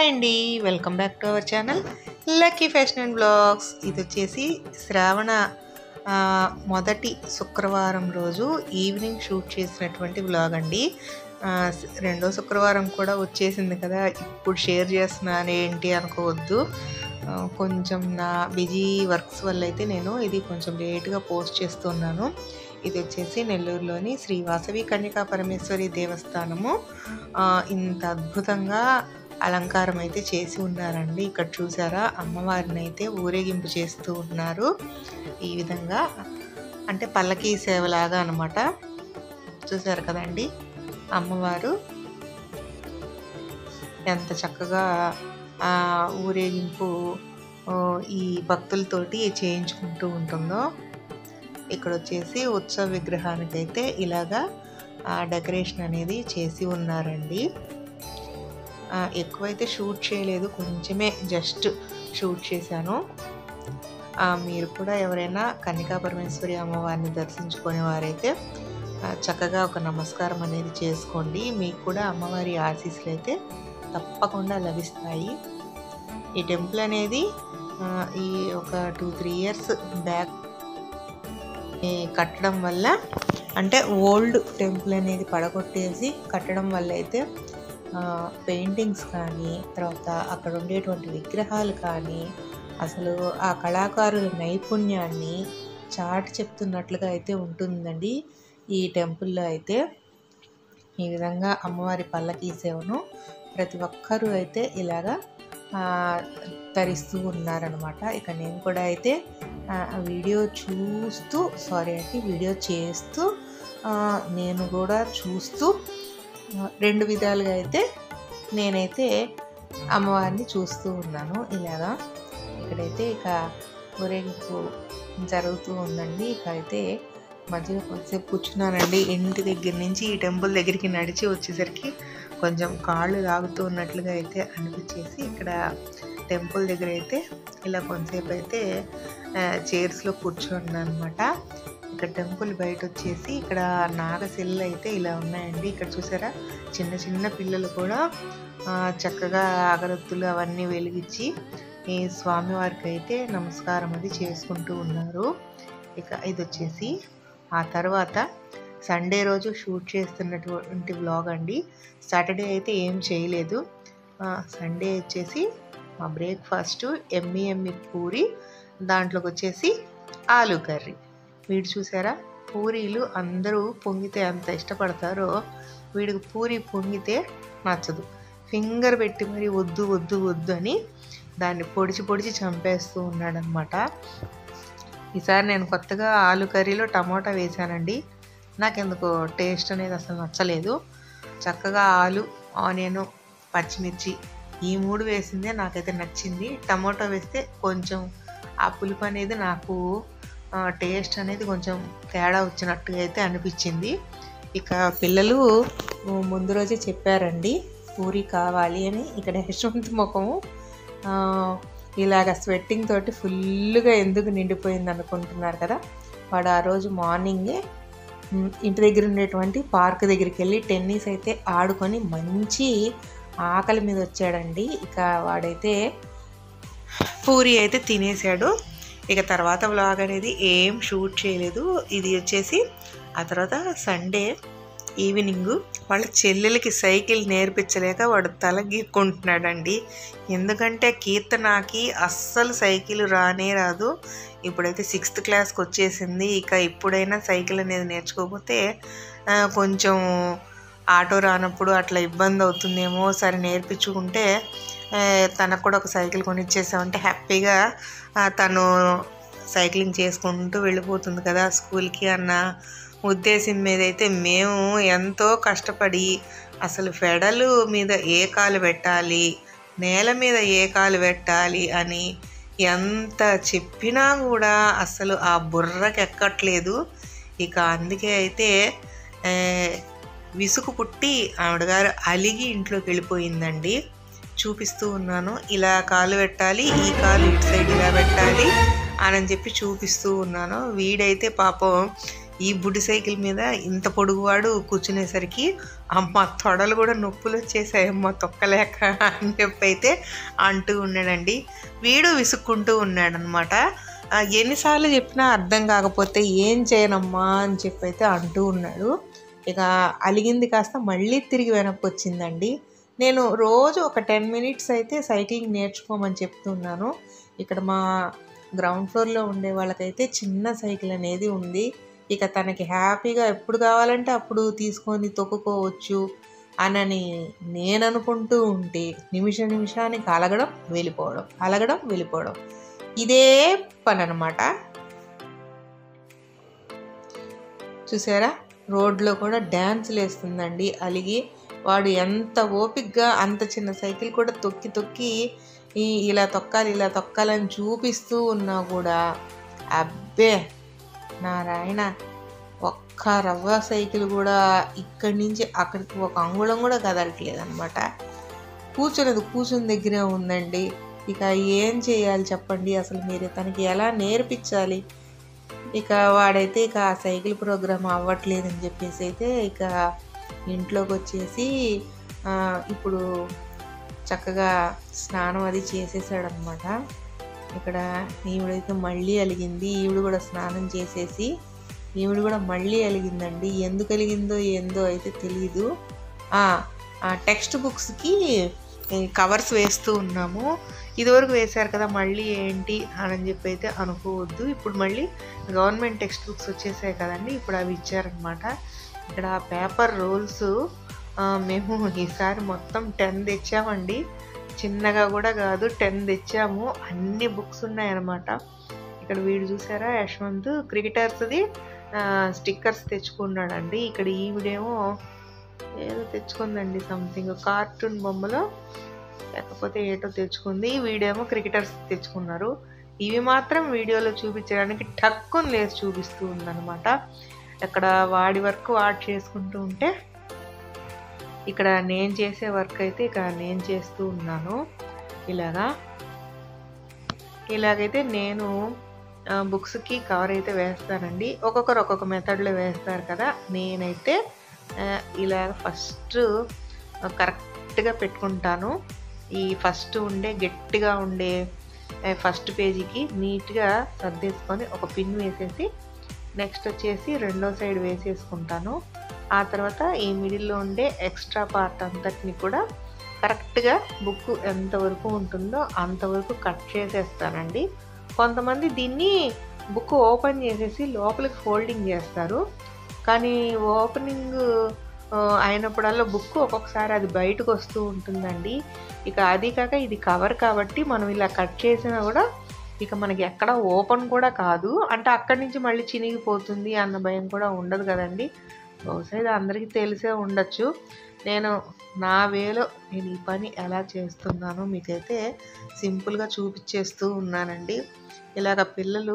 అండి welcome back to our channel lucky fashion and blogs ఇది వచ్చేసి శ్రావణ ఆ, మొదటి శుక్రవారం రోజు ఈవినింగ్ షూట్ చేసినటువంటి బ్లాగ్ అండి ఆ, స- రెండో శుక్రవారం కూడా వచ్చేసింది కదా ఇప్పుడు షేర్ చేస్తున్నాను ఏంటి అనుకోవద్దు ఆ, కొంచెం నా బిజీ వర్క్స్ వల్ల అయితే నేను ఇది కొంచెం లేట్గా పోస్ట్ చేస్తున్నాను ఇది వచ్చేసి నెల్లూరులోని శ్రీ వాసవి కన్యకా పరమేశ్వరి దేవస్థానము ఆ, ఇంత అద్భుతంగా అలంకారం అయితే చేసి ఉన్నారండి ఇక్కడ చూసారా అమ్మవారిని అయితే ఊరేగింపు చేస్తూ ఉన్నారు ఈ విధంగా అంటే పల్లకీ సేవలాగా అనమాట చూసారు కదండి అమ్మవారు ఎంత చక్కగా ఆ ఊరేగింపు ఆ, ఈ భక్తులతోటి చేయించుకుంటూ ఉంటుందో ఇక్కడ వచ్చేసి ఉత్సవ విగ్రహానికి అయితే ఇలాగా ఆ, డెకరేషన్ అనేది చేసి ఉన్నారండి ఆ, ఎక్కువైతే షూట్ చేయలేదు కొంచెమే జస్ట్ షూట్ చేశాను ఆ, మీరు కూడా ఎవరైనా కన్నికా పరమేశ్వరి అమ్మవారిని దర్శించుకునే వారైతే ఆ, చక్కగా ఒక నమస్కారం అనేది చేసుకోండి మీకు కూడా అమ్మవారి ఆశీస్సులు అయితే తప్పకుండా లభిస్తాయి ఈ టెంపుల్ అనేది ఆ, ఈ ఒక టూ త్రీ ఇయర్స్ బ్యాక్ ఈ కట్టడం వల్ల అంటే ఓల్డ్ టెంపుల్ అనేది పడగొట్టేసి కట్టడం వల్ల అయితే పెయింటింగ్స్ కానీ తర్వాత అక్కడ ఉండేటువంటి విగ్రహాలు కానీ అసలు ఆ కళాకారుల నైపుణ్యాన్ని చాటి చెప్తున్నట్లుగా అయితే ఉంటుందండి ఈ టెంపుల్లో అయితే ఈ విధంగా అమ్మవారి పల్లకీ సేవను ప్రతి ఒక్కరూ అయితే ఇలాగా ఆ, ధరిస్తూ ఉన్నారనమాట ఇక నేను కూడా అయితే ఆ, ఆ వీడియో చూస్తూ సారీ అండి వీడియో చేస్తూ ఆ, నేను కూడా చూస్తూ ఆ, రెండు విధాలుగా అయితే నేనైతే అమ్మవారిని చూస్తూ ఉన్నాను ఇలాగా ఇక్కడైతే ఇక ఊరేగింపు జరుగుతూ ఉందండి ఇక అయితే మధ్యలో కొంచెంసేపు కూర్చున్నానండి ఇంటి దగ్గర నుంచి ఈ టెంపుల్ దగ్గరికి నడిచి వచ్చేసరికి కొంచెం కాళ్ళు లాగుతూ ఉన్నట్లుగా అయితే అనిపించేసి ఇక్కడ టెంపుల్ దగ్గర అయితే ఇలా కొంతసేపు అయితే చైర్స్లో కూర్చున్నాను అనమాట ఇక్కడ టెంపుల్ బయట వచ్చేసి ఇక్కడ నాగశిల్లు అయితే ఇలా ఉన్నాయండి ఇక్కడ చూసారా చిన్న చిన్న పిల్లలు కూడా ఆ, చక్కగా అగరత్తులు అవన్నీ వెలిగించి ఈ స్వామివారికి అయితే నమస్కారం అది చేసుకుంటూ ఉన్నారు ఇక ఇది వచ్చేసి ఆ తర్వాత సండే రోజు షూట్ చేస్తున్నటువంటి వ్లాగ్ అండి సాటర్డే అయితే ఏం చేయలేదు సండే వచ్చేసి మా బ్రేక్ఫాస్ట్ ఎమ్మి ఎమ్మి పూరి దాంట్లోకి వచ్చేసి ఆలు కర్రీ వీడు చూసారా పూరీలు అందరూ పొంగితే ఎంత ఇష్టపడతారో వీడికి పూరి పొంగితే నచ్చదు ఫింగర్ పెట్టి మరి వద్దు వద్దు వద్దు అని దాన్ని పొడిచి పొడిచి చంపేస్తూ ఉన్నాడనమాట ఈసారి నేను కొత్తగా ఆలు కర్రీలో టమాటా వేశానండి నాకెందుకు టేస్ట్ అనేది అసలు నచ్చలేదు చక్కగా ఆలు ఆనియన్ పచ్చిమిర్చి ఈ మూడు వేసిందే నాకైతే నచ్చింది టమాటో వేస్తే కొంచెం ఆ పులుపు అనేది నాకు ఆ, టేస్ట్ అనేది కొంచెం తేడా వచ్చినట్టుగా అయితే అనిపించింది ఇక పిల్లలు ఉ, ముందు రోజే చెప్పారండి పూరి కావాలి అని ఇక్కడ యశ్వంత్ ముఖము ఆ, ఇలాగ స్వెట్టింగ్ తోటి ఫుల్గా ఎందుకు నిండిపోయింది అనుకుంటున్నారు కదా వాడు ఆ రోజు మార్నింగే మ్, ఇంటి దగ్గర ఉండేటువంటి పార్క్ దగ్గరికి వెళ్ళి టెన్నిస్ అయితే ఆడుకొని మంచి ఆకలి మీద వచ్చాడండి ఇక వాడైతే పూరి అయితే తినేసాడు ఇక తర్వాత వ్లాగ్ అనేది ఏం షూట్ చేయలేదు ఇది వచ్చేసి ఆ తర్వాత సండే ఈవినింగ్ వాళ్ళ చెల్లెలకి సైకిల్ నేర్పించలేక వాడు తల గీక్కుంటున్నాడండి ఎందుకంటే కీర్తనకి అస్సలు సైకిల్ రానే రాదు ఇప్పుడైతే సిక్స్త్ క్లాస్కి వచ్చేసింది ఇక ఇప్పుడైనా సైకిల్ అనేది నేర్చుకోకపోతే ఆ, కొంచెం ఆటో రానప్పుడు అట్లా ఇబ్బంది అవుతుందేమో సరే నేర్పించుకుంటే ఆ, తనకు కూడా ఒక సైకిల్ కొనిచ్చేసామంటే హ్యాపీగా ఆ, తను సైక్లింగ్ చేసుకుంటూ వెళ్ళిపోతుంది కదా స్కూల్కి అన్న ఉద్దేశం మీద అయితే మేము ఎంతో కష్టపడి అసలు ఫెడలు మీద ఏ కాలు పెట్టాలి నేల మీద ఏ కాలు పెట్టాలి అని ఎంత చెప్పినా కూడా అసలు ఆ బుర్రకి ఎక్కట్లేదు ఇక అందుకే అయితే ఆ, విసుగు పుట్టి ఆవిడ గారు అలిగి ఇంట్లోకి వెళ్ళిపోయిందండి చూపిస్తూ ఉన్నాను ఇలా కాలు పెట్టాలి ఈ కాలు ఇటు సైడ్ ఇలా పెట్టాలి అని చెప్పి చూపిస్తూ ఉన్నాను వీడైతే పాపం ఈ బుడ్డి సైకిల్ మీద ఇంత పొడుగువాడు కూర్చునేసరికి అమ్మ తొడలు కూడా నొప్పులు వచ్చేసాయి అమ్మ తొక్కలేక అని చెప్పి అయితే అంటూ ఉన్నాడండి వీడు విసుక్కుంటూ ఉన్నాడనమాట ఆ, ఎన్నిసార్లు చెప్పినా అర్థం కాకపోతే ఏం చేయనమ్మా అని చెప్పి అయితే అంటూ ఉన్నాడు ఇక అలిగింది కాస్త మళ్ళీ తిరిగి వెనక్కి వచ్చిందండి నేను రోజు ఒక టెన్ మినిట్స్ అయితే సైక్లింగ్ నేర్చుకోమని చెప్తున్నాను ఇక్కడ మా గ్రౌండ్ ఫ్లోర్లో ఉండే వాళ్ళకైతే చిన్న సైకిల్ అనేది ఉంది ఇక తనకి హ్యాపీగా ఎప్పుడు కావాలంటే అప్పుడు తీసుకొని తొక్కుకోవచ్చు అనని నేను అనుకుంటూ ఉంటే నిమిష నిమిషానికి అలగడం వెళ్ళిపోవడం అలగడం వెళ్ళిపోవడం ఇదే పని అనమాట చూసారా రోడ్లో కూడా డ్యాన్సులు వేస్తుందండి అలిగి వాడు ఎంత ఓపిక్గా అంత చిన్న సైకిల్ కూడా తొక్కి తొక్కి ఈ ఇలా తొక్కాలి ఇలా తొక్కాలని చూపిస్తూ ఉన్నా కూడా అబ్బే నారాయణ ఒక్క రవ్వ సైకిల్ కూడా ఇక్కడి నుంచి అక్కడికి ఒక అంగుళం కూడా కదలట్లేదు అనమాట కూర్చున్నది కూర్చుని దగ్గరే ఉందండి ఇక ఏం చేయాలి చెప్పండి అసలు మీరు తనకి ఎలా నేర్పించాలి ఇక వాడైతే ఇక ఆ సైకిల్ ప్రోగ్రామ్ అవ్వట్లేదని చెప్పేసి అయితే ఇక ఇంట్లోకి వచ్చేసి ఆ, ఇప్పుడు చక్కగా స్నానం అది చేసేసాడనమాట ఇక్కడ ఈవిడైతే మళ్ళీ అలిగింది ఈవిడ కూడా స్నానం చేసేసి ఈవిడ కూడా మళ్ళీ అలిగిందండి ఎందుకు అలిగిందో ఏందో అయితే తెలియదు టెక్స్ట్ బుక్స్కి కవర్స్ వేస్తూ ఉన్నాము ఇదివరకు వేశారు కదా మళ్ళీ ఏంటి అని చెప్పి అయితే అనుకోవద్దు ఇప్పుడు మళ్ళీ గవర్నమెంట్ టెక్స్ట్ బుక్స్ వచ్చేసాయి కదండి ఇప్పుడు అవి ఇచ్చారనమాట ఇక్కడ పేపర్ రోల్స్ మేము ఈసారి మొత్తం టెన్ తెచ్చామండి చిన్నగా కూడా కాదు టెన్ తెచ్చాము అన్ని బుక్స్ ఉన్నాయన్నమాట ఇక్కడ వీడు చూసారా యశ్వంత్ క్రికెటర్స్ది స్టిక్కర్స్ తెచ్చుకున్నాడండి ఇక్కడ ఈవిడేమో ఏదో తెచ్చుకుందండి సంథింగ్ కార్టూన్ బొమ్మలో లేకపోతే ఏటో తెచ్చుకుంది వీడేమో క్రికెటర్స్ తెచ్చుకున్నారు ఇవి మాత్రం వీడియోలో చూపించడానికి టక్కుని లేసి చూపిస్తూ ఉందన్నమాట అక్కడ వాడి వర్క్ వాడు చేసుకుంటూ ఉంటే ఇక్కడ నేను చేసే వర్క్ అయితే ఇక నేను చేస్తూ ఉన్నాను ఇలాగా ఇలాగైతే నేను బుక్స్కి కవర్ అయితే వేస్తానండి ఒక్కొక్కరు ఒక్కొక్క మెథడ్లో వేస్తారు కదా నేనైతే ఆ, ఇలా ఫస్ట్ కరెక్ట్గా పెట్టుకుంటాను ఈ ఫస్ట్ ఉండే గట్టిగా ఉండే ఫస్ట్ పేజీకి నీట్గా సర్దేసుకొని ఒక పిన్ వేసేసి నెక్స్ట్ వచ్చేసి రెండో సైడ్ వేసేసుకుంటాను ఆ తర్వాత ఈ మిడిల్లో ఉండే ఎక్స్ట్రా పార్ట్ అంతటిని కూడా కరెక్ట్గా బుక్ ఎంతవరకు ఉంటుందో అంతవరకు కట్ చేసేస్తానండి కొంతమంది దీన్ని బుక్ ఓపెన్ చేసేసి లోపలికి ఫోల్డింగ్ చేస్తారు కానీ ఓపెనింగ్ ఆ, అయినప్పుడల్లా బుక్ ఒక్కొక్కసారి అది బయటకు వస్తూ ఉంటుందండి ఇక అది కాక ఇది కవర్ కాబట్టి మనం ఇలా కట్ చేసినా కూడా ఇక మనకి ఎక్కడ ఓపెన్ కూడా కాదు అంటే అక్కడి నుంచి మళ్ళీ చినిగిపోతుంది అన్న భయం కూడా ఉండదు కదండి బహుశా ఇది అందరికీ తెలిసే ఉండొచ్చు నేను నా వేలో నేను ఈ పని ఎలా చేస్తున్నానో మీకైతే సింపుల్గా చూపించేస్తూ ఉన్నానండి ఇలాగ పిల్లలు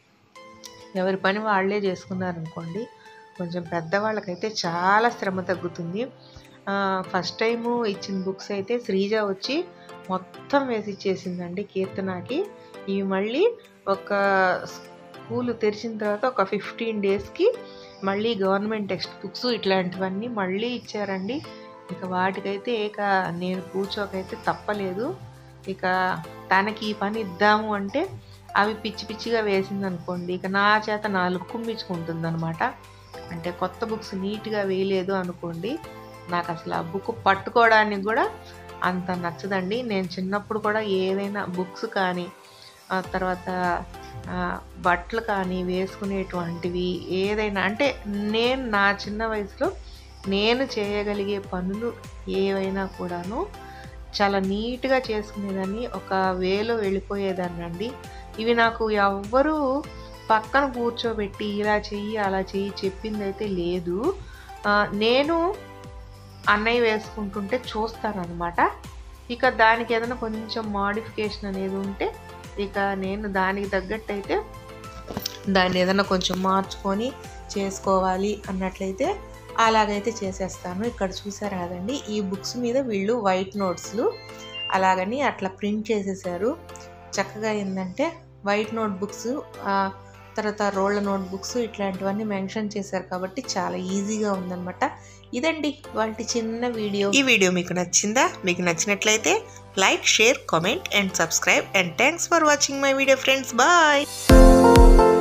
ఎవరి పని వాళ్ళే చేసుకున్నారనుకోండి కొంచెం పెద్దవాళ్ళకైతే చాలా శ్రమ తగ్గుతుంది ఫస్ట్ టైము ఇచ్చిన బుక్స్ అయితే శ్రీజ వచ్చి మొత్తం వేసి ఇచ్చేసిందండి కీర్తనకి ఇవి మళ్ళీ ఒక స్కూల్ తెరిచిన తర్వాత ఒక ఫిఫ్టీన్ డేస్కి మళ్ళీ గవర్నమెంట్ టెక్స్ట్ బుక్స్ ఇట్లాంటివన్నీ మళ్ళీ ఇచ్చారండి ఇక వాటికైతే ఇక నేను కూర్చోకైతే తప్పలేదు ఇక తనకి ఈ పని ఇద్దాము అంటే అవి పిచ్చి పిచ్చిగా వేసింది అనుకోండి ఇక నా చేత నాలుగు కుమ్మించుకుంటుంది అనమాట అంటే కొత్త బుక్స్ నీట్గా వేయలేదు అనుకోండి నాకు అసలు ఆ బుక్ పట్టుకోవడానికి కూడా అంత నచ్చదండి నేను చిన్నప్పుడు కూడా ఏదైనా బుక్స్ కానీ ఆ తర్వాత ఆ, బట్టలు కానీ వేసుకునేటువంటివి ఏదైనా అంటే నేను నా చిన్న వయసులో నేను చేయగలిగే పనులు ఏవైనా కూడాను చాలా నీట్గా చేసుకునేదాన్ని ఒక వేలో వెళ్ళిపోయేదాన్ని అండి ఇవి నాకు ఎవ్వరూ పక్కన కూర్చోబెట్టి ఇలా చెయ్యి అలా చెయ్యి చెప్పింది అయితే లేదు ఆ, నేను అన్నయ్య వేసుకుంటుంటే చూస్తానన్నమాట ఇక దానికి ఏదైనా కొంచెం మాడిఫికేషన్ అనేది ఉంటే ఇక నేను దానికి తగ్గట్టు అయితే దాన్ని ఏదైనా కొంచెం మార్చుకొని చేసుకోవాలి అన్నట్లయితే అలాగైతే చేసేస్తాను ఇక్కడ చూసారు కదండి ఈ బుక్స్ మీద వీళ్ళు వైట్ నోట్స్లు అలాగని అట్లా ప్రింట్ చేసేసారు చక్కగా ఏంటంటే వైట్ నోట్ బుక్స్ తర్వాత రోళ్ళ నోట్బుక్స్ ఇట్లాంటివన్నీ మెన్షన్ చేశారు కాబట్టి చాలా ఈజీగా ఉందన్నమాట ఇదండి వాటి చిన్న వీడియో ఈ వీడియో మీకు నచ్చిందా మీకు నచ్చినట్లయితే like share comment and subscribe and thanks for watching my video friends bye